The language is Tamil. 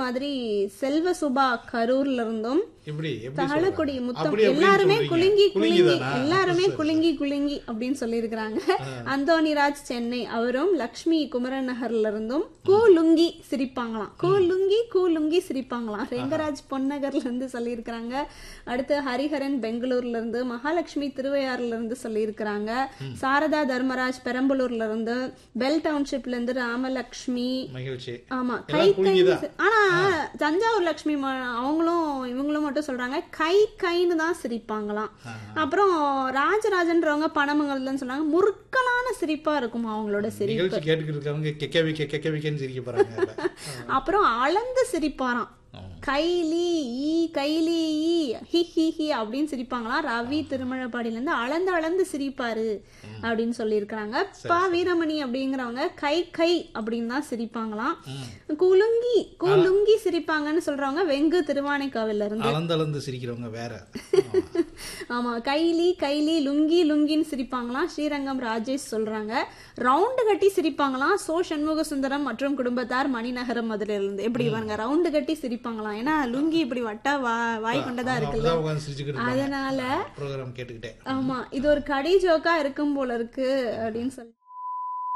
மாதிரி செல்வ சுபா கரூர்ல இருந்தும் எப்படி எப்படி தாளக்குடி சொல்றாங்க? முத்தம் அப்படி அப்படின்னு எல்லாருமே சொல்றீங்க. குலுங்கி குலுங்கி குலுங்கிதானா? எல்லாருமே சரி, குலுங்கி குலுங்கி அப்படின்னு சொல்லியிருக்கிறாங்க அந்தோனிராஜ் சென்னை அவரும் லக்ஷ்மி குமரன் நகர்ல இருந்தும் கூலுங்கி சிரிப்பாங்களாம் கூலுங்கி கூலுங்கி சிரிப்பாங்களாம் ரெங்கராஜ் பொன்னகர்ல இருந்து சொல்லியிருக்கிறாங்க அடுத்து ஹரிஹரன் பெங்களூர்ல இருந்து மகாலட்சுமி திருவையாறுல இருந்து சொல்லியிருக்கிறாங்க சாரதா தர்மராஜ் பெரம்பலூர்ல இருந்து பெல் டவுன்ஷிப்ல இருந்து ராமலட்சுமி மகிழ்ச்சி ஆமா கை எல்லாம் கை குலுங்கிதான். ஆனா தஞ்சாவூர் லட்சுமி ம- அவங்களும் இவங்களும் மட்டும் சொல்றாங்க கை கைன்னு தான் சிரிப்பாங்களாம் அப்புறம் ராஜராஜன்றவங்க பணமங்கலன்னு சொன்னாங்க முறுக்கலான சிரிப்பா இருக்கும் அவங்களோட சிரிப்பு நிகழ்ச்சி கேட்டுக்கிட்டு இருக்கவங்க கெக்க வைக்க கெக்க வைக்கன்னு சிரிக்க போறாங்க அதுல. அப்புறம் அளந்து சிரிப்பாராம் கைலி ஈ கைலி ஈ ஹி ஹி ஹி அப்படின்னு சிரிப்பாங்களாம் ரவி திருமழப்பாடியில இருந்து அளந்து அளந்து சிரிப்பாரு அப்படின்னு சொல்லியிருக்கிறாங்க பா வீரமணி அப்படிங்கிறவங்க கை கை அப்படின்னு தான் சிரிப்பாங்களாம் குலுங்கி குலுங்கி சிரிப்பாங்கன்னு சொல்றவங்க வெங்கு திருவானைக்காவில இருந்து அளந்து அளந்து சிரிக்கிறவங்க வேற ஆமா கைலி கைலி லுங்கி லுங்கின்னு சிரிப்பாங்களாம் ஸ்ரீரங்கம் ராஜேஷ் சொல்றாங்க ரவுண்டு கட்டி சிரிப்பாங்களாம் சோ சண்முக சுந்தரம் மற்றும் குடும்பத்தார் மணிநகரம் மதுரையில இருந்து எப்படி இவங்க ரவுண்டு கட்டி சிரிப்பாங்களாம் ஏன்னா லுங்கி இப்படி வட்டா வா வாய் கொண்டதா இருக்குல்ல அப்படிதான் உட்கார்ந்து சிரிச்சுக்கிட்டு இருப்பாங்க அதனால ப்ரோக்ராம் கேட்டுக்கிட்டே ஆமா இது ஒரு கடி ஜோக்கா இருக்கும் போல இருக்கு அப்படின்னு சொல்லி